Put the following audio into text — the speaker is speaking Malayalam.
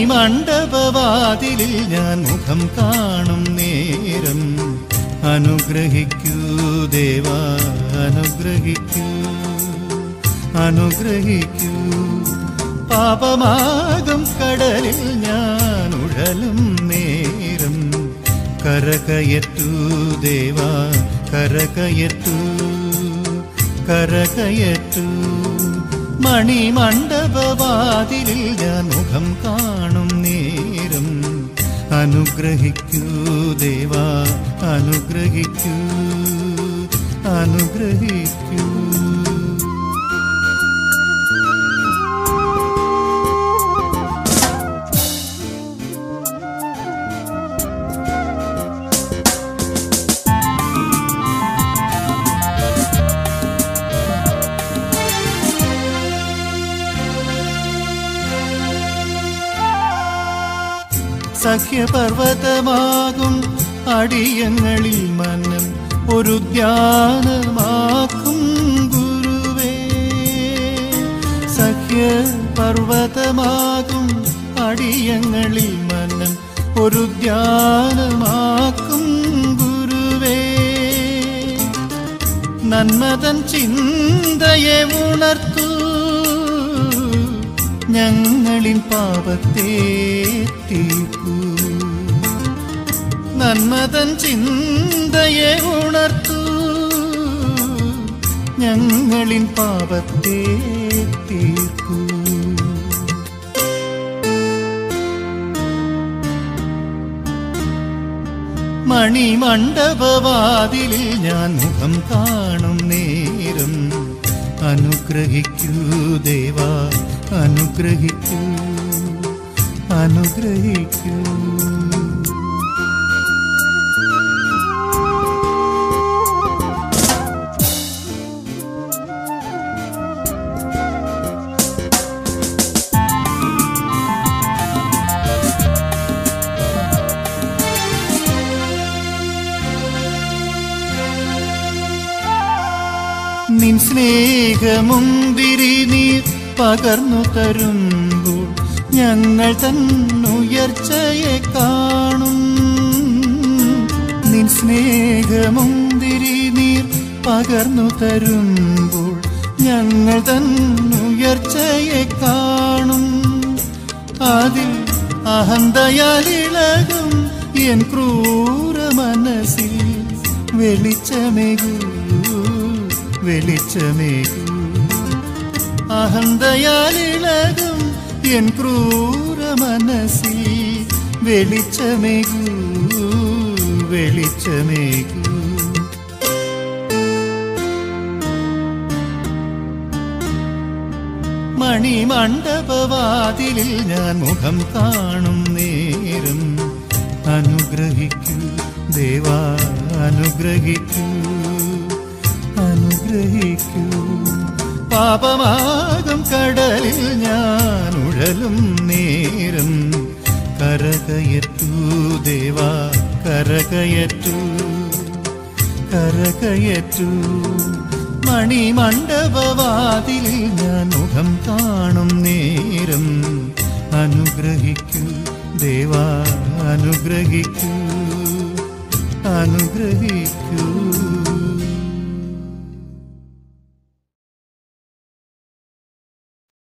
മണിമണ്ഡപവാതിലിൽ ഞാൻ മുഖം കാണും നേരം അനുഗ്രഹിക്കൂ ദേവാ അനുഗ്രഹിക്കൂ അനുഗ്രഹിക്കൂ പാപമാകും കടലിൽ ഞാൻ ഉഴലും നേരം കരകയറ്റൂ ദേവാ കരകയറ്റൂ കരകയറ്റൂ മണിമണ്ഡപവാതിലിൽ ഞാൻ മുഖം കാണും നേരം അനുഗ്രഹിക്കൂ ദേവാ അനുഗ്രഹിക്കൂ അനുഗ്രഹിക്കൂ സഖ്യപർവതമാകും അടിയങ്ങളിൽ മനം ഒരു ധ്യാനമാക്കും ഗുരുവേ സഖ്യപർവതമാകും അടിയങ്ങളിൽ മനം ഒരു ധ്യാനമാക്കും ഗുരുവേ നന്മതൻ ചിന്തയെ ഉണർത്തൂ ഞങ്ങളിൻ പാപത്തെ തീർക്കൂ നന്മതൻ ചിന്തയെ ഉണർത്തൂ ഞങ്ങളിൻ പാപത്തെ തീർക്കൂ മണിമണ്ഡപവാതിലിൽ ഞാൻ മുഖം കാണും നേരം അനുഗ്രഹിക്കൂ ദേവാ അനുഗ്രഹിക്കൂ അനുഗ്രഹിക്കൂ നിൻ സ്നേഹമുന്തിരി നീർ പകർന്നു തരുമ്പോൾ ഞങ്ങൾ തന്നുയർച്ചയെ കാണും നിൻ സ്നേഹമുന്തിരി നീർ പകർന്നു തരുമ്പോൾ ഞങ്ങൾ തന്നുയർച്ചയെ കാണും അതിൽ അഹന്തയാലിളകും എൻ ക്രൂര മനസ്സിൽ വെളിച്ചമേകൂ വെളിച്ചമേകൂ അഹന്തയാലിളകും എൻ ക്രൂര മനസ്സിൽ വെളിച്ചമേകൂ വെളിച്ചമേകൂ മണിമണ്ഡപവാതിലിൽ ഞാൻ മുഖം കാണും നേരം അനുഗ്രഹിക്കൂ ദേവാ അനുഗ്രഹിക്കൂ അനുഗ്രഹിക്കൂ പാപമാകും കടലിൽ ഞാൻ ഉഴലും നേരം കരകയറ്റൂ ദേവാ കരകയറ്റൂ കരകയറ്റൂ മണിമണ്ഡപവാതിലിൽ ഞാൻ മുഖം കാണും നേരം അനുഗ്രഹിക്കൂ ദേവാ അനുഗ്രഹിക്കൂ അനുഗ്രഹിക്കൂ